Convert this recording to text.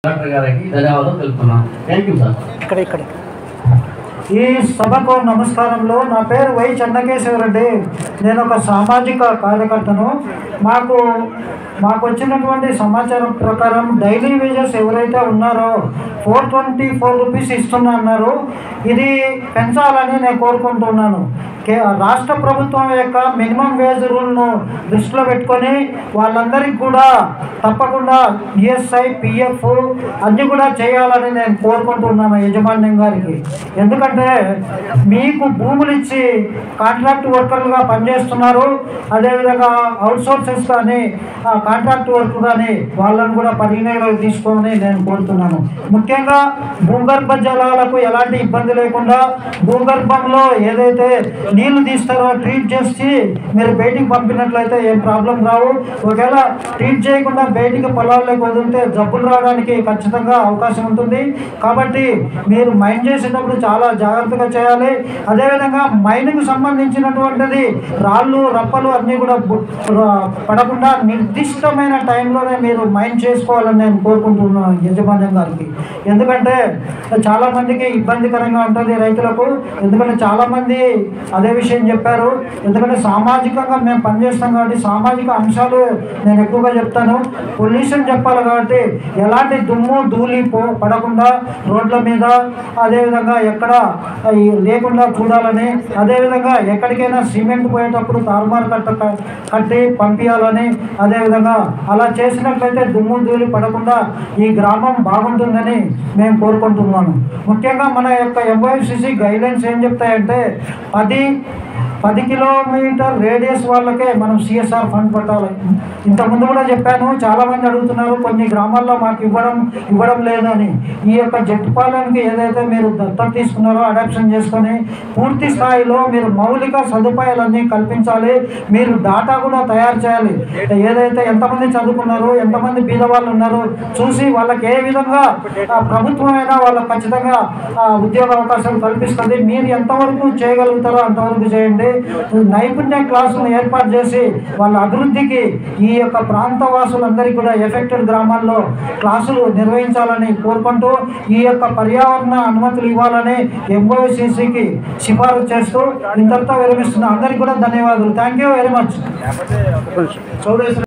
doctor గారికి ధన్యవాదాలు తెలుపుతున్నాను థ్యాంక్ యూ సార్ ఇక్కడ ఇక్కడ ఈ సభకు నమస్కారంలో నా పేరు వై చెన్నకేశ్వరరెడ్డి నేను ఒక సామాజిక కార్యకర్తను మాకు మాకు వచ్చినటువంటి సమాచారం ప్రకారం డైలీ వేజెస్ ఎవరైతే ఉన్నారో ఫోర్ ట్వంటీ ఫోర్ రూపీస్ ఇస్తున్నా అన్నారు ఇది పెంచాలని నేను కోరుకుంటున్నాను కే రాష్ట్ర ప్రభుత్వం యొక్క మినిమం వేజ్ రూల్ను దృష్టిలో పెట్టుకొని వాళ్ళందరికీ కూడా తప్పకుండా ఈఎస్ఐ పిఎఫ్ అన్నీ కూడా చేయాలని నేను కోరుకుంటున్నాను యజమాన్యం గారికి ఎందుకంటే మీకు భూములు ఇచ్చి కాంట్రాక్ట్ వర్కర్లుగా పనిచేస్తున్నారు అదేవిధంగా అవుట్ సోర్సెస్ కానీ ఆ కాంట్రాక్ట్ వర్క్ కానీ వాళ్ళని కూడా పరిగణలోకి తీసుకోమని నేను కోరుతున్నాను ముఖ్యంగా భూగర్భ జలాలకు ఎలాంటి ఇబ్బంది లేకుండా భూగర్భంలో ఏదైతే నీళ్లు తీస్తారో ట్రీట్ చేసి మీరు బయటికి పంపినట్లయితే ఏం ప్రాబ్లం రావు ఒకవేళ ట్రీట్ చేయకుండా బయటికి పొలాల్లోకి వదిలితే జబ్బులు రావడానికి ఖచ్చితంగా అవకాశం ఉంటుంది కాబట్టి మీరు మైన్ చేసేటప్పుడు చాలా జాగ్రత్తగా చేయాలి అదేవిధంగా మైన్కి సంబంధించినటువంటిది రాళ్ళు రప్పలు అన్నీ కూడా బు- ర- పడకుండా నిర్దిష్టమైన టైంలోనే మీరు మైన్ చేసుకోవాలని నేను కోరుకుంటున్నాను యజమాన్యం గారికి ఎందుకంటే చాలా మందికి ఇబ్బందికరంగా ఉంటుంది రైతులకు ఎందుకంటే చాలా మంది అదే విషయం చెప్పారు ఎందుకంటే సామాజికంగా మేము పనిచేస్తాం కాబట్టి సామాజిక అంశాలు నేను ఎక్కువగా చెప్తాను పొల్యూషన్ చెప్పాలి కాబట్టి ఎలాంటి దుమ్ము ధూళి పో పడకుండా రోడ్ల మీద అదేవిధంగా ఎక్కడ ఈ లేకుండా చూడాలని అదేవిధంగా ఎక్కడికైనా సిమెంట్ పోయేటప్పుడు తారుమారు కట్ట కట్టి పంపించాలని అదేవిధంగా అలా చేసినట్లయితే దుమ్ము ధూళి పడకుండా ఈ గ్రామం బాగుంటుందని మేము కోరుకుంటున్నాను ముఖ్యంగా మన యొక్క ఎంఓఎఫ్సిసి గైడ్లైన్స్ ఏం చెప్తాయంటే పది పది కిలోమీటర్ రేడియస్ వాళ్ళకే మనం సిఎస్ఆర్ ఫండ్ పెట్టాలి ఇంతకుముందు కూడా చెప్పాను చాలామంది అడుగుతున్నారు కొన్ని గ్రామాల్లో మాకు ఇవ్వడం ఇవ్వడం లేదు అని ఈ యొక్క జట్టుపాలనకి ఏదైతే మీరు దత్తత తీసుకున్నారో అడాప్షన్ చేసుకొని పూర్తి స్థాయిలో మీరు మౌలిక సదుపాయాలన్నీ కల్పించాలి మీరు డాటా కూడా తయారు చేయాలి ఏదైతే ఎంతమంది చదువుకున్నారు ఎంతమంది బీద వాళ్ళు ఉన్నారు చూసి వాళ్ళకి ఏ విధంగా ఆ, ప్రభుత్వమైనా వాళ్ళకి ఖచ్చితంగా ఆ, ఉద్యోగ అవకాశాలు కల్పిస్తుంది మీరు ఎంతవరకు చేయగలుగుతారో అంతవరకు చేయండి నైపుణ్య క్లాసులను ఏర్పాటు చేసి వాళ్ళ అభివృద్ధికి ఈ యొక్క ప్రాంత వాసులందరికీ కూడా ఎఫెక్టెడ్ గ్రామాల్లో క్లాసులు నిర్వహించాలని కోరుకుంటూ ఈ యొక్క పర్యావరణ అనుమతులు ఇవ్వాలని ఎంఓసిసికి సిఫారసు చేస్తూ ఇంతటితో విరమిస్తున్న అందరికీ కూడా ధన్యవాదాలు thank you very much Chowdeshwara